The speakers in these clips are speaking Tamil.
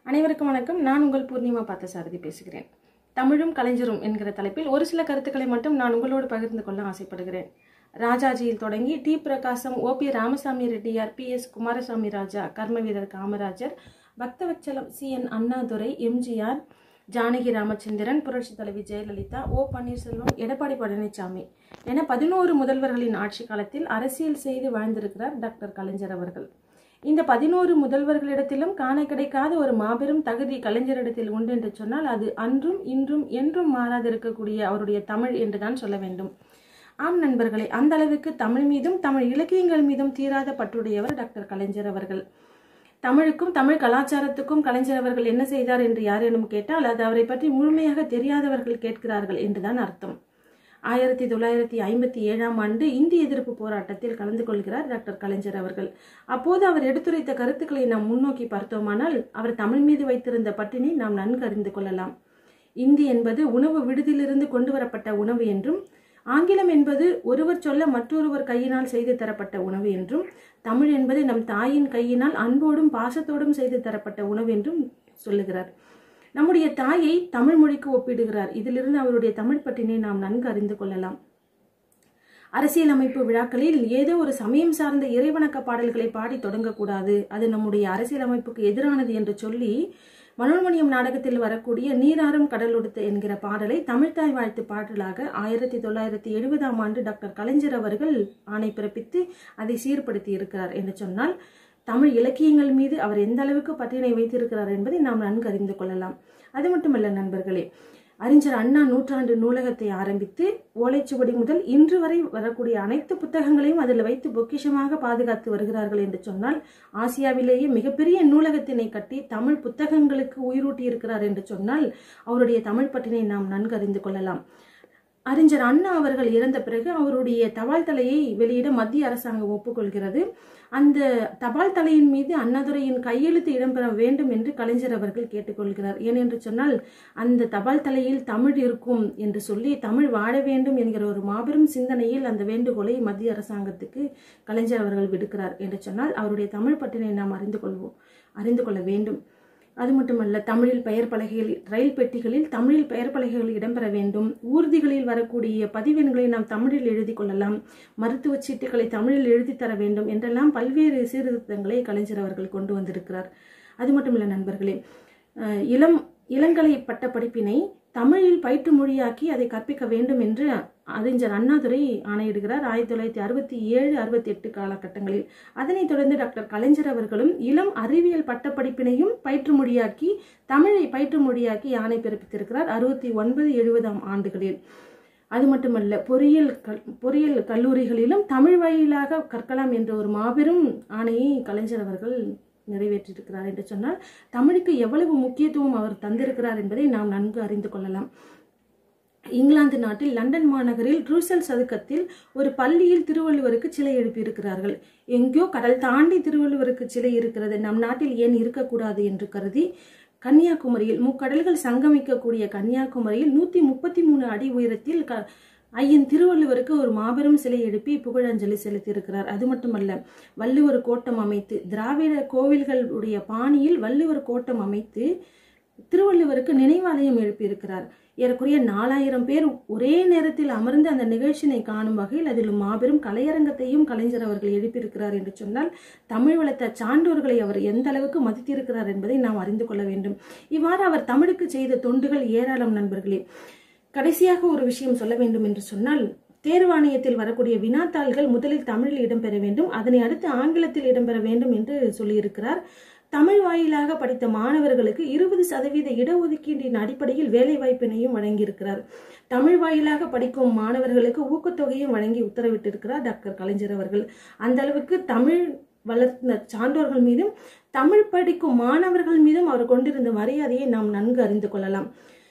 அனைவருக்கும் வணக்கம் நான் உங்கள் பூர்ணிமா பார்த்தசாரதி பேசுகிறேன் தமிழும் கலைஞரும் என்கிற தலைப்பில் ஒரு சில கருத்துக்களை மட்டும் நான் உங்களோடு பகிர்ந்து கொள்ள ஆசைப்படுகிறேன் ராஜாஜியில் தொடங்கி T Prakasam O P Ramasamy Reddiar P S Kumarasamy Raja கர்மவீரர் காமராஜர் பக்தவச்சலம் சி என் அண்ணாதுரை எம்ஜிஆர் ஜானகி ராமச்சந்திரன் புரட்சி தலைவி ஜெயலலிதா ஓ பன்னீர்செல்வம் எடப்பாடி பழனிசாமி என பதினோரு முதல்வர்களின் ஆட்சி காலத்தில் அரசியல் செய்து வாழ்ந்திருக்கிறார் டாக்டர் கலைஞர் அவர்கள் இந்த பதினோரு முதல்வர்களிடத்திலும் காண கிடைக்காத ஒரு மாபெரும் தகுதி கலைஞரிடத்தில் உண்டு என்று சொன்னால் அது அன்றும் இன்றும் என்றும் மாறாதிருக்கக்கூடிய அவருடைய தமிழ் என்றுதான் சொல்ல வேண்டும் ஆம் நண்பர்களே அந்த அளவுக்கு தமிழ் மீதும் தமிழ் இலக்கியங்கள் மீதும் தீராத பற்றுடையவர் டாக்டர் கலைஞர் அவர்கள் தமிழுக்கும் தமிழ் கலாச்சாரத்துக்கும் கலைஞர் அவர்கள் என்ன செய்தார் என்று யாரேனும் கேட்டால் அது அவரை பற்றி முழுமையாக தெரியாதவர்கள் கேட்கிறார்கள் என்றுதான் அர்த்தம் ஆயிரத்தி தொள்ளாயிரத்தி ஐம்பத்தி ஏழாம் ஆண்டு இந்திய எதிர்ப்பு போராட்டத்தில் கலந்து கொள்கிறார் டாக்டர் கலைஞர் அவர்கள் அப்போது அவர் எடுத்துரைத்த கருத்துக்களை நாம் முன்னோக்கி பார்த்தோமானால் அவர் தமிழ் மீது வைத்திருந்த பற்றினை நாம் நன்கு அறிந்து கொள்ளலாம் இந்தி என்பது உணவு விடுதியிலிருந்து கொண்டு வரப்பட்ட உணவு என்றும் ஆங்கிலம் என்பது ஒருவர் சொல்ல மற்றொருவர் கையினால் செய்து தரப்பட்ட உணவு என்றும் தமிழ் என்பது நம் தாயின் கையினால் அன்போடும் பாசத்தோடும் செய்து தரப்பட்ட உணவு என்றும் சொல்லுகிறார் நம்முடைய தாயை தமிழ் மொழிக்கு ஒப்பிடுகிறார் இதிலிருந்து அவருடைய தமிழ் பற்றினை நாம் நன்கு அறிந்து கொள்ளலாம் அரசியலமைப்பு விழாக்களில் ஏதோ ஒரு சமயம் சார்ந்த இறைவணக்க பாடல்களை பாடி தொடங்கக்கூடாது அது நம்முடைய அரசியலமைப்புக்கு எதிரானது என்று சொல்லி மனோன்மணியம் நாடகத்தில் வரக்கூடிய நீராறும் கடலொடுத்து என்கிற பாடலை தமிழ்தாய் வாழ்த்து பாடலாக ஆயிரத்தி தொள்ளாயிரத்தி எழுபதாம் ஆண்டு டாக்டர் கலைஞர் அவர்கள் ஆணை பிறப்பித்து அதை சீர்படுத்தி இருக்கிறார் என்று சொன்னால் தமிழ் இலக்கியங்கள் மீது அவர் எந்த அளவுக்கு பற்றினை வைத்திருக்கிறார் என்பதை நாம் நன்கு அறிந்து கொள்ளலாம் அது மட்டுமல்ல நண்பர்களே அறிஞர் அண்ணா நூற்றாண்டு நூலகத்தை ஆரம்பித்து ஓலைச்சுவடி முதல் இன்று வரை வரக்கூடிய அனைத்து புத்தகங்களையும் அதில் வைத்து பொக்கிஷமாக பாதுகாத்து வருகிறார்கள் என்று சொன்னால் ஆசியாவிலேயே மிகப்பெரிய நூலகத்தினை கட்டி தமிழ் புத்தகங்களுக்கு உயிரூட்டி இருக்கிறார் என்று சொன்னால் அவருடைய தமிழ் பற்றினை நாம் நன்கு அறிந்து கொள்ளலாம் அறிஞர் அண்ணா அவர்கள் இறந்த பிறகு அவருடைய தபால் தலையை வெளியிட மத்திய அரசாங்கம் ஒப்புக்கொள்கிறது அந்த தபால் தலையின் மீது அண்ணாதுரையின் கையெழுத்து இடம்பெற வேண்டும் என்று கலைஞர் அவர்கள் கேட்டுக்கொள்கிறார் ஏனென்று சொன்னால் அந்த தபால் தலையில் தமிழ் இருக்கும் என்று சொல்லி தமிழ் வாழ வேண்டும் என்கிற ஒரு மாபெரும் சிந்தனையில் அந்த வேண்டுகோளை மத்திய அரசாங்கத்துக்கு கலைஞர் அவர்கள் விடுக்கிறார் என்று சொன்னால் அவருடைய தமிழ் பற்றினை நாம் அறிந்து கொள்வோம் அறிந்து கொள்ள வேண்டும் அது மட்டுமல்ல தமிழில் பெயர் பலகைகள் ரயில் பெட்டிகளில் தமிழில் பெயர் பலகைகள் இடம்பெற வேண்டும் ஊர்திகளில் வரக்கூடிய பதிவெண்களை நாம் தமிழில் எழுதி கொள்ளலாம் மருத்துவ சீட்டுகளை தமிழில் எழுதி தர வேண்டும் என்றெல்லாம் பல்வேறு சீர்திருத்தங்களை கலைஞர் அவர்கள் கொண்டு வந்திருக்கிறார் அது மட்டுமல்ல நண்பர்களே இளம் இளங்கலை பட்ட படிப்பினை தமிழில் பயிற்று மொழியாக்கி அதை கற்பிக்க வேண்டும் என்று அறிஞர் அண்ணாதுரை ஆணையிடுகிறார் ஆயிரத்தி தொள்ளாயிரத்தி அறுபத்தி ஏழு அறுபத்தி எட்டு காலகட்டங்களில் அதனைத் தொடர்ந்து டாக்டர் கலைஞர் அவர்களும் இளம் அறிவியல் பட்டப்படிப்பினையும் பயிற்று மொழியாக்கி தமிழை பயிற்று மொழியாக்கி ஆணை பிறப்பித்திருக்கிறார் அறுபத்தி ஒன்பது எழுபதாம் ஆண்டுகளில் அது மட்டுமல்ல பொறியியல் கல் பொறியியல் கல்லூரிகளிலும் தமிழ் வழியிலாக கற்கலாம் என்ற ஒரு மாபெரும் ஆணையை கலைஞர் அவர்கள் நிறைவேற்றியிருக்கிறார் என்று சொன்னால் தமிழுக்கு எவ்வளவு முக்கியத்துவம் அவர் தந்திருக்கிறார் என்பதை நாம் நன்கு அறிந்து கொள்ளலாம் இங்கிலாந்து நாட்டில் லண்டன் மாநகரில் ரூசல் சதுக்கத்தில் ஒரு பள்ளியில் திருவள்ளுவருக்கு சிலை எழுப்பியிருக்கிறார்கள் எங்கேயோ கடல் தாண்டி திருவள்ளுவருக்கு சிலை இருக்கிறது நம் நாட்டில் ஏன் இருக்கக்கூடாது என்று கருதி கன்னியாகுமரியில் முக்கடல்கள் சங்கமிக்கக்கூடிய கன்னியாகுமரியில் நூத்தி முப்பத்தி மூணு அடி உயரத்தில் க ஐயன் திருவள்ளுவருக்கு ஒரு மாபெரும் சிலை எழுப்பி புகழஞ்சலி செலுத்தியிருக்கிறார் அது மட்டுமல்ல வள்ளுவர் கோட்டம் அமைத்து திராவிட கோவில்களுடைய பாணியில் வள்ளுவர் கோட்டம் அமைத்து திருவள்ளுவருக்கு நினைவாலயம் எழுப்பியிருக்கிறார் ஏறக்குறைய நாலாயிரம் பேர் ஒரே நேரத்தில் அமர்ந்து அந்த நிகழ்ச்சியினை காணும் வகையில் அதில் மாபெரும் கலையரங்கத்தையும் கலைஞர் அவர்கள் எழுப்பியிருக்கிறார் என்று சொன்னால் தமிழ் வளர்த்த சான்றோர்களை அவர் எந்த அளவுக்கு மதித்திருக்கிறார் என்பதை நாம் அறிந்து கொள்ள வேண்டும் இவ்வாறு அவர் தமிழுக்கு செய்த தொண்டுகள் ஏராளம் நண்பர்களே கடைசியாக ஒரு விஷயம் சொல்ல வேண்டும் என்று சொன்னால் தேர்வாணையத்தில் வரக்கூடிய வினாத்தாள்கள் முதலில் தமிழில் இடம்பெற வேண்டும் அதனை அடுத்து ஆங்கிலத்தில் இடம்பெற வேண்டும் என்று சொல்லியிருக்கிறார் தமிழ் வாயிலாக படித்த மாணவர்களுக்கு இருபது சதவீத இடஒதுக்கீட்டின் அடிப்படையில் வேலை வாய்ப்பினையும் வழங்கியிருக்கிறார் தமிழ் வாயிலாக படிக்கும் மாணவர்களுக்கு ஊக்கத்தொகையும் வழங்கி உத்தரவிட்டிருக்கிறார் டாக்டர் கலைஞர் அவர்கள் அந்த அளவுக்கு தமிழ் வளர்ந்த சான்றோர்கள் மீதும் தமிழ் படிக்கும் மாணவர்கள் மீதும் அவர் கொண்டிருந்த மரியாதையை நாம் நன்கு அறிந்து கொள்ளலாம்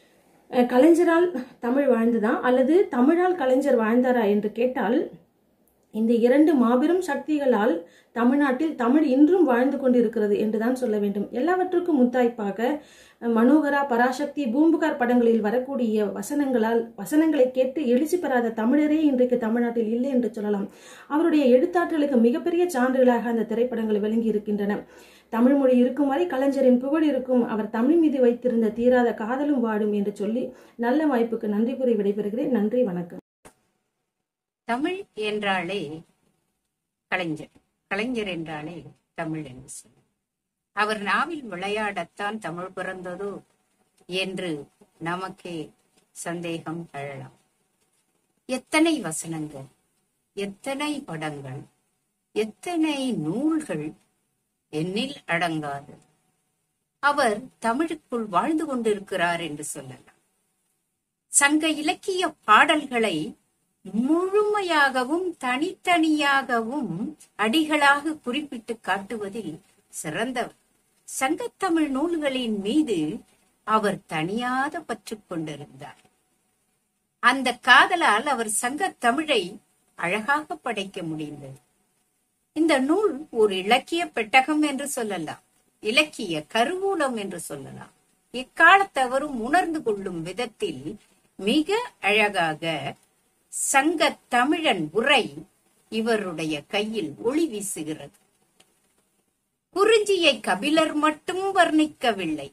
கலைஞரால் தமிழ் வாழ்ந்ததா அல்லது தமிழால் கலைஞர் வாழ்ந்தாரா என்று கேட்டால் இந்த இரண்டு மாபெரும் சக்திகளால் தமிழ்நாட்டில் தமிழ் இன்றும் வாழ்ந்து கொண்டிருக்கிறது என்றுதான் சொல்ல வேண்டும் எல்லாவற்றுக்கும் முத்தாய்ப்பாக மனோகரா பராசக்தி பூம்புகார் படங்களில் வரக்கூடிய வசனங்களால் வசனங்களை கேட்டு எழுச்சி பெறாத தமிழரே இன்றைக்கு தமிழ்நாட்டில் இல்லை என்று சொல்லலாம் அவருடைய எழுத்தாற்றலுக்கு மிகப்பெரிய சான்றுகளாக அந்த திரைப்படங்கள் விளங்கி இருக்கின்றன தமிழ் மொழி இருக்கும் வரை கலைஞரின் புகழ் இருக்கும் அவர் தமிழ் மீது வைத்திருந்த தீராத காதலும் வாடும் என்று சொல்லி நல்ல வாய்ப்புக்கு நன்றி கூறி விடைபெறுகிறேன் நன்றி வணக்கம் தமிழ் என்றாலே கலைஞர் கலைஞர் என்றாலே தமிழ் என்று சொல்லும் அவர் நாவில் விளையாடத்தான் தமிழ் பிறந்ததோ என்று நமக்கே சந்தேகம் எழலாம் எத்தனை வசனங்கள் எத்தனை படங்கள் எத்தனை நூல்கள் எண்ணில் அடங்காது அவர் தமிழுக்குள் வாழ்ந்து கொண்டிருக்கிறார் என்று சொல்லலாம் சங்க இலக்கிய பாடல்களை முழுமையாகவும் தனித்தனியாகவும் அடிகளாக குறிப்பிட்டு காட்டுவதில் சிறந்தவர் சங்கத்தமிழ் நூல்களின் மீது அவர் தனியாத பற்று கொண்டிருந்தார் அந்த காதலால் அவர் சங்கத் தமிழை அழகாக படைக்க முடிந்தது இந்த நூல் ஒரு இலக்கிய பெட்டகம் என்று சொல்லலாம் இலக்கிய கருவூலம் என்று சொல்லலாம் இக்காலத்தவரும் உணர்ந்து கொள்ளும் விதத்தில் மிக அழகாக சங்கத் தமிழன் உரை இவருடைய கையில் ஒளி வீசுகிறது குறிஞ்சியை கபிலர் மட்டும் வர்ணிக்கவில்லை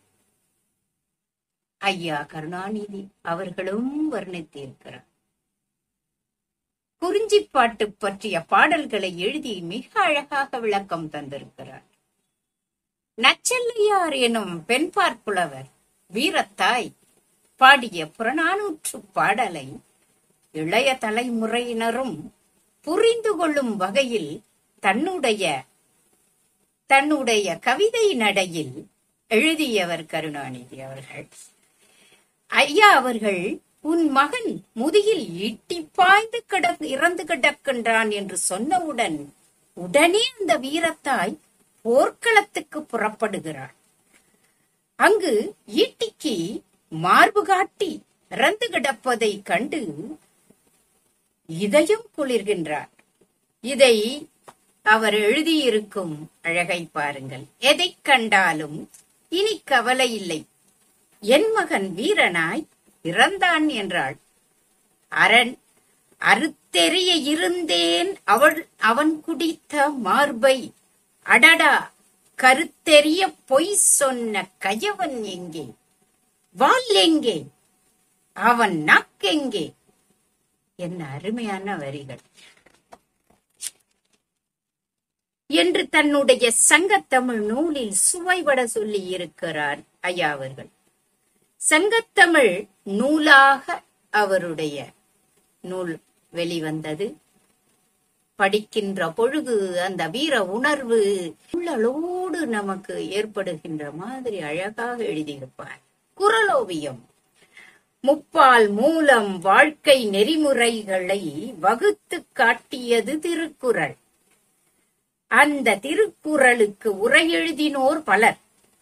ஐயா கருணாநிதி அவர்களும் வர்ணித்திருக்கிறார் குறிஞ்சிப்பாட்டு பற்றிய பாடல்களை எழுதி மிக அழகாக விளக்கம் தந்திருக்கிறார் நச்சல்லையார் எனும் பெண்பாற் புலவர் வீரத்தாய் பாடிய புறநானூற்று பாடலை இளைய தலைமுறையினரும் புரிந்து கொள்ளும் வகையில் தன்னுடைய தன்னுடைய கவிதை நடையில் எழுதியவர் கருணாநிதி அவர்கள் ஐயா அவர்கள் உன் மகன் முதுகில் ஈட்டி பாய்ந்து கிட இறந்து கிடக்கின்றான் என்று சொன்னவுடன் உடனே அந்த வீரத்தாய் போர்க்களத்துக்கு புறப்படுகிறார் அங்கு ஈட்டிக்கு மார்பு காட்டி இறந்து கிடப்பதை கண்டு இதயம் குளிர்கின்றார் இதை அவர் எழுதியிருக்கும் அழகை பாருங்கள் எதைக் கண்டாலும் இனி கவலை இல்லை என் மகன் வீரனாய் இறந்தான் என்றாள் அரண் அறுத்தெறிய இருந்தேன் அவள் அவன் குடித்த மார்பை அடடா கருத்தெறிய பொய் சொன்ன கயவன் எங்கே வால் எங்கே அவன் நாக்கெங்கே என்ன அருமையான வரிகள் என்று தன்னுடைய சங்கத்தமிழ் நூலில் சுவைபட சொல்லி இருக்கிறார் ஐயா அவர்கள் சங்கத்தமிழ் நூலாக அவருடைய நூல் வெளிவந்தது படிக்கின்ற பொழுது அந்த வீர உணர்வு உள்ளளோடு நமக்கு ஏற்படுகின்ற மாதிரி அழகாக எழுதியிருப்பார் குரலோவியம் முப்பால் மூலம் வாழ்க்கை நெறிமுறைகளை வகுத்து காட்டியது திருக்குறள் அந்த திருக்குறளுக்கு உரை எழுதினோர் பலர்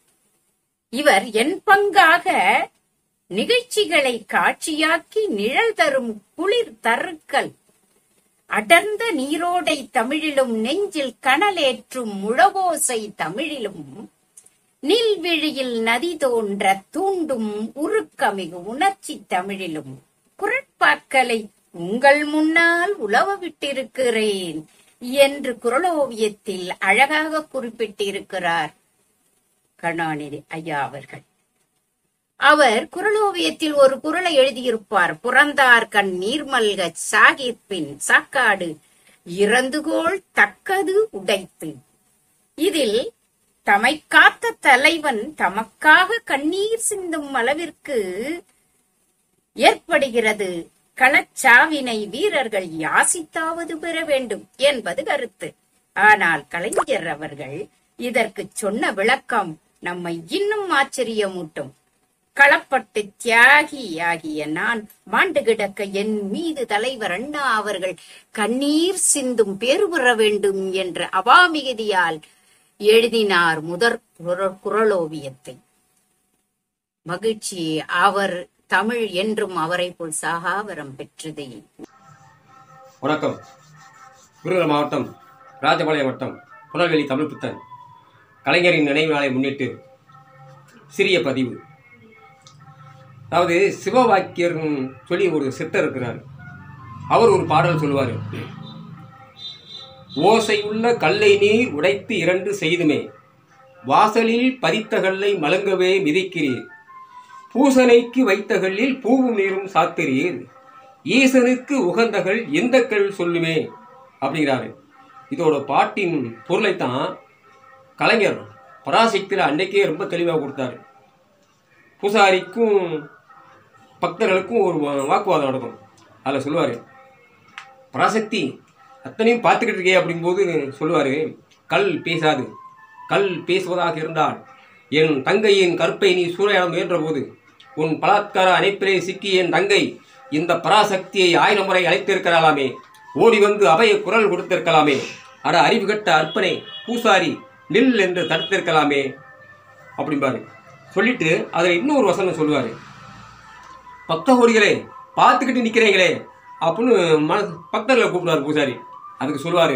இவர் என் பங்காக நிகழ்ச்சிகளை காட்சியாக்கி நிழல் தரும் குளிர் தருக்கல் அடர்ந்த நீரோடை தமிழிலும் நெஞ்சில் கனலேற்றும் முழவோசை தமிழிலும் நீல்விழியில் நதி தோன்ற தூண்டும் உருக்கமிகு உணர்ச்சி தமிழிலும் குரட்பாக்களை உங்கள் முன்னால் உலவ விட்டிருக்கிறேன் என்று குரலோவியத்தில் அழகாக குறிப்பிட்டிருக்கிறார் கருணாநிதி ஐயா அவர்கள் அவர் குரலோவியத்தில் ஒரு குரலை எழுதியிருப்பார் புறந்தார் கண் நீர்மல்க சாகிப்பின் சாக்காடு இறந்துகோள் தக்கது உடைத்து இதில் தமை காத்த தலைவன் தமக்காக கண்ணீர் சிந்தும் அளவிற்கு ஏற்படுகிறது களச்சாவினை வீரர்கள் யாசித்தாவது பெற வேண்டும் என்பது கருத்து ஆனால் கலைஞர் அவர்கள் இதற்கு சொன்ன விளக்கம் நம்மை இன்னும் ஆச்சரியமூட்டும் களப்பட்டு தியாகி ஆகிய நான் மாண்டு கிடக்க என் மீது தலைவர் அண்ணா அவர்கள் கண்ணீர் சிந்தும் பேறு பெற வேண்டும் என்ற அவாமிகதியால் எழுதினார் முதற் குர- குரலோவியத்தை மகிழ்ச்சி அவர் தமிழ் என்றும் அவரை போல் சாகாவரம் பெற்றதே வணக்கம் விருதுநகர் மாவட்டம் ராஜபாளையம் வட்டம் புனல்வெளி தமிழ் புத்தன் கலைஞரின் நினைவு நாளை முன்னிட்டு சிறிய பதிவு அதாவது சிவவாக்கியர்னு சொல்லி ஒரு சித்தர் இருக்கிறார் அவர் ஒரு பாடல் சொல்லுவார் ஓசையுள்ள கல்லை நீர் உடைத்து இரண்டு செய்துமே வாசலில் பதித்த கல்லை மலங்கவே மிதிக்கிறீர் பூசனைக்கு வைத்த கல்லில் பூவும் நீரும் சாத்துறீர் ஈசனுக்கு உகந்தகள் எந்த கல் சொல்லுமே அப்படிங்கிறாரு இதோட பாட்டின் பொருளைத்தான் கலைஞர் பராசக்தியில் அன்னைக்கே ரொம்ப தெளிவாக கொடுத்தாரு பூசாரிக்கும் பக்தர்களுக்கும் ஒரு வா- வாக்குவாதம் நடக்கும் அதில் சொல்லுவார் பராசக்தி அத்தனையும் பார்த்துக்கிட்டு இருக்கே அப்படிங்கும்போது சொல்லுவார் கல் பேசாது கல் பேசுவதாக இருந்தால் என் தங்கையின் கற்பை நீ சூறையாட முயன்றபோது உன் பலாத்கார அணைப்பிலே சிக்கி என் தங்கை இந்த பராசக்தியை ஆயிரம் முறை அழைத்திருக்கலாமே ஓடி வந்து அபய குரல் கொடுத்திருக்கலாமே அட அறிவு கட்ட அற்பனே பூசாரி நில் என்று தடுத்திருக்கலாமே அப்படிம்பாரு சொல்லிட்டு அதில் இன்னொரு வசனம் சொல்லுவார் பக்த கோடிகளே பார்த்துக்கிட்டு நிற்கிறீங்களே அப்படின்னு மன பக்தர்களை கூப்பிடுவார் பூசாரி அதுக்கு சொல்லுவார்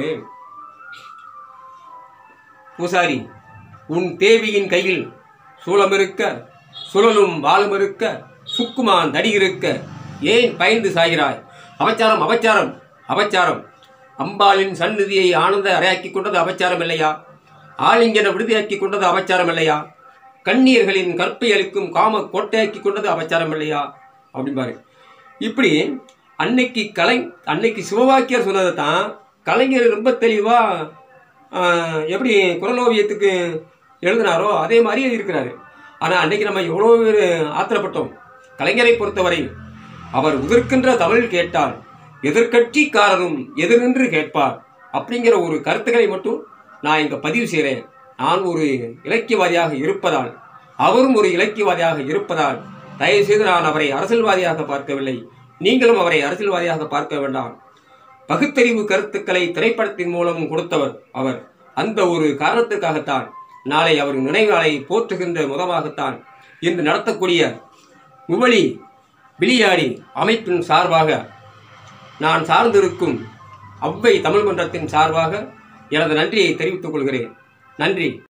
பூசாரி உன் தேவியின் கையில் சூலம் இருக்க சுழலும் வாளும் இருக்க சுக்குமான் தடி இருக்க ஏன் பயந்து சாகிறாய் அபச்சாரம் அபச்சாரம் அபச்சாரம் அம்பாளின் சந்நிதியை ஆனந்த அறையாக்கி கொண்டது அபச்சாரம் இல்லையா ஆலிங்கன விடுதியாக்கி கொண்டது அபச்சாரம் இல்லையா கண்ணீர்களின் கற்பை அளிக்கும் காம கோட்டையாக்கி கொண்டது அபச்சாரம் இல்லையா அப்படிம்பாரு இப்படி அன்னைக்கு கலை அன்னைக்கு சிவவாக்கியர் சொன்னதை தான் கலைஞர் ரொம்ப தெளிவாக எப்படி குரலோவியத்துக்கு எழுதினாரோ அதே மாதிரி இருக்கிறாரு ஆனால் அன்னைக்கு நம்ம எவ்வளோ பேர் ஆத்திரப்பட்டோம் கலைஞரை பொறுத்தவரை அவர் உதிர்க்கின்ற தமிழ் கேட்டால் எதிர்க்கட்சிக்காரரும் எதிர்நின்று கேட்பார் அப்படிங்கிற ஒரு கருத்துக்களை மட்டும் நான் இங்கே பதிவு செய்கிறேன் நான் ஒரு இலக்கியவாதியாக இருப்பதால் அவரும் ஒரு இலக்கியவாதியாக இருப்பதால் தயவுசெய்து நான் அவரை அரசியல்வாதியாக பார்க்கவில்லை நீங்களும் அவரை அரசியல்வாதியாக பார்க்க வேண்டாம் பகுத்தறிவு கருத்துக்களை திரைப்படத்தின் மூலம் கொடுத்தவர் அவர் அந்த ஒரு காரணத்திற்காகத்தான் நாளை அவர் நினைவு நாளை போற்றுகின்ற முகமாகத்தான் இன்று நடத்தக்கூடிய முவலி பிலியாடி அமைப்பின் சார்பாக நான் சார்ந்திருக்கும் அவ்வை தமிழ் மன்றத்தின் சார்பாக எனது நன்றியை தெரிவித்துக் கொள்கிறேன் நன்றி